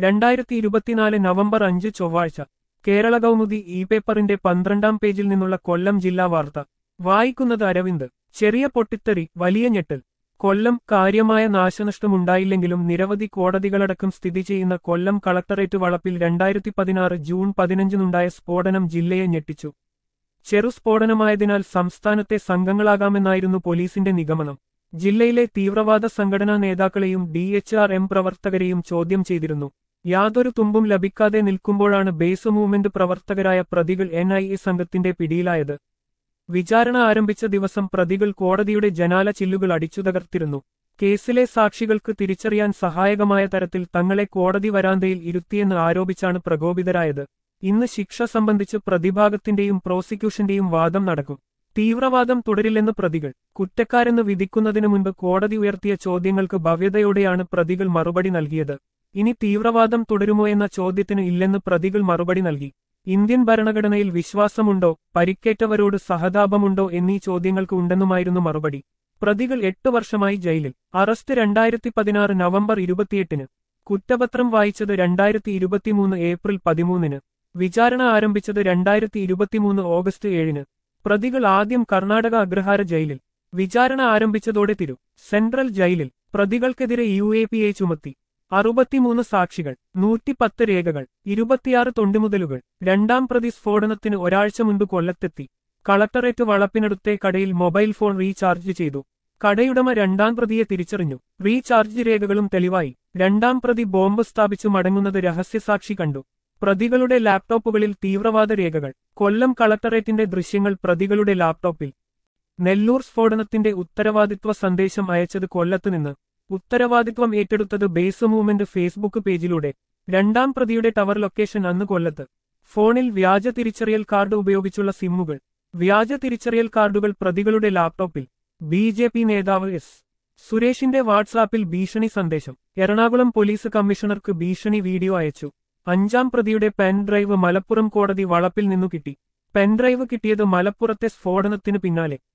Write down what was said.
രണ്ടായിരത്തി ഇരുപത്തിനാല് നവംബർ അഞ്ച് ചൊവ്വാഴ്ച കേരള കൗമുദി ഇ പേപ്പറിന്റെ പന്ത്രണ്ടാം പേജിൽ നിന്നുള്ള കൊല്ലം ജില്ലാ വാർത്ത വായിക്കുന്നത് അരവിന്ദ് ചെറിയ പൊട്ടിത്തെറി വലിയ ഞെട്ടൽ കൊല്ലം കാര്യമായ നാശനഷ്ടമുണ്ടായില്ലെങ്കിലും നിരവധി കോടതികളടക്കം സ്ഥിതി ചെയ്യുന്ന കൊല്ലം കളക്ടറേറ്റ് വളപ്പിൽ രണ്ടായിരത്തി പതിനാറ് ജൂൺ പതിനഞ്ചിനുണ്ടായ സ്ഫോടനം ജില്ലയെ ഞെട്ടിച്ചു ചെറുസ്ഫോടനമായതിനാൽ സംസ്ഥാനത്തെ സംഘങ്ങളാകാമെന്നായിരുന്നു പോലീസിന്റെ നിഗമനം ജില്ലയിലെ തീവ്രവാദ സംഘടനാ നേതാക്കളെയും ഡി എച്ച് ആർ എം പ്രവർത്തകരെയും ചോദ്യം ചെയ്തിരുന്നു യാതൊരു തുമ്പും ലഭിക്കാതെ നിൽക്കുമ്പോഴാണ് ബേസ് മൂവ്മെന്റ് പ്രവർത്തകരായ പ്രതികൾ എൻ ഐ എ സംഘത്തിന്റെ പിടിയിലായത് വിചാരണ ആരംഭിച്ച ദിവസം പ്രതികൾ കോടതിയുടെ ജനാല ചില്ലുകൾ അടിച്ചു തകർത്തിരുന്നു കേസിലെ സാക്ഷികൾക്ക് തിരിച്ചറിയാൻ സഹായകമായ തരത്തിൽ തങ്ങളെ കോടതി വരാന്തയിൽ ഇരുത്തിയെന്ന് ആരോപിച്ചാണ് പ്രകോപിതരായത് ഇന്ന് ശിക്ഷ സംബന്ധിച്ച് പ്രതിഭാഗത്തിന്റെയും പ്രോസിക്യൂഷന്റെയും വാദം നടക്കും തീവ്രവാദം തുടരില്ലെന്ന് പ്രതികൾ കുറ്റക്കാരെന്ന് വിധിക്കുന്നതിനു മുൻപ് കോടതി ഉയർത്തിയ ചോദ്യങ്ങൾക്ക് ഭവ്യതയോടെയാണ് പ്രതികൾ മറുപടി നൽകിയത് ഇനി തീവ്രവാദം തുടരുമോ എന്ന ചോദ്യത്തിന് ഇല്ലെന്ന് പ്രതികൾ മറുപടി നൽകി ഇന്ത്യൻ ഭരണഘടനയിൽ വിശ്വാസമുണ്ടോ പരിക്കേറ്റവരോട് സഹതാപമുണ്ടോ എന്നീ ചോദ്യങ്ങൾക്ക് ഉണ്ടെന്നുമായിരുന്നു മറുപടി പ്രതികൾ എട്ട് വർഷമായി ജയിലിൽ അറസ്റ്റ് രണ്ടായിരത്തി പതിനാറ് നവംബർ ഇരുപത്തിയെട്ടിന് കുറ്റപത്രം വായിച്ചത് രണ്ടായിരത്തി ഇരുപത്തിമൂന്ന് ഏപ്രിൽ പതിമൂന്നിന് വിചാരണ ആരംഭിച്ചത് രണ്ടായിരത്തി ഇരുപത്തിമൂന്ന് ഓഗസ്റ്റ് ഏഴിന് പ്രതികൾ ആദ്യം കർണാടക അഗ്രഹാര ജയിലിൽ വിചാരണ ആരംഭിച്ചതോടെ തിരു സെൻട്രൽ ജയിലിൽ പ്രതികൾക്കെതിരെ യു എ പി എ ചുമത്തി അറുപത്തിമൂന്ന് സാക്ഷികൾ നൂറ്റിപ്പത്ത് രേഖകൾ ഇരുപത്തിയാറ് തൊണ്ടിമുതലുകൾ രണ്ടാം പ്രതി സ്ഫോടനത്തിന് ഒരാഴ്ച മുൻപ് കൊല്ലത്തെത്തി കളക്ടറേറ്റ് വളപ്പിനടുത്തെ കടയിൽ മൊബൈൽ ഫോൺ റീചാർജ് ചെയ്തു കടയുടമ രണ്ടാം പ്രതിയെ തിരിച്ചറിഞ്ഞു റീചാർജ് രേഖകളും തെളിവായി രണ്ടാം പ്രതി ബോംബ് സ്ഥാപിച്ചു മടങ്ങുന്നത് രഹസ്യസാക്ഷി കണ്ടു പ്രതികളുടെ ലാപ്ടോപ്പുകളിൽ തീവ്രവാദ രേഖകൾ കൊല്ലം കളക്ടറേറ്റിന്റെ ദൃശ്യങ്ങൾ പ്രതികളുടെ ലാപ്ടോപ്പിൽ നെല്ലൂർ സ്ഫോടനത്തിന്റെ ഉത്തരവാദിത്വ സന്ദേശം അയച്ചത് കൊല്ലത്തുനിന്ന് ഉത്തരവാദിത്വം ഏറ്റെടുത്തത് ബേസ് മൂവ്മെന്റ് ഫേസ്ബുക്ക് പേജിലൂടെ രണ്ടാം പ്രതിയുടെ ടവർ ലൊക്കേഷൻ അന്ന് കൊല്ലത്ത് ഫോണിൽ വ്യാജ തിരിച്ചറിയൽ കാർഡ് ഉപയോഗിച്ചുള്ള സിമ്മുകൾ വ്യാജ തിരിച്ചറിയൽ കാർഡുകൾ പ്രതികളുടെ ലാപ്ടോപ്പിൽ ബി ജെ പി നേതാവ് എസ് സുരേഷിന്റെ വാട്സാപ്പിൽ ഭീഷണി സന്ദേശം എറണാകുളം പോലീസ് കമ്മീഷണർക്ക് ഭീഷണി വീഡിയോ അയച്ചു അഞ്ചാം പ്രതിയുടെ പെൻഡ്രൈവ് മലപ്പുറം കോടതി വളപ്പിൽ നിന്നു കിട്ടി പെൻഡ്രൈവ് കിട്ടിയത് മലപ്പുറത്തെ സ്ഫോടനത്തിനു പിന്നാലെ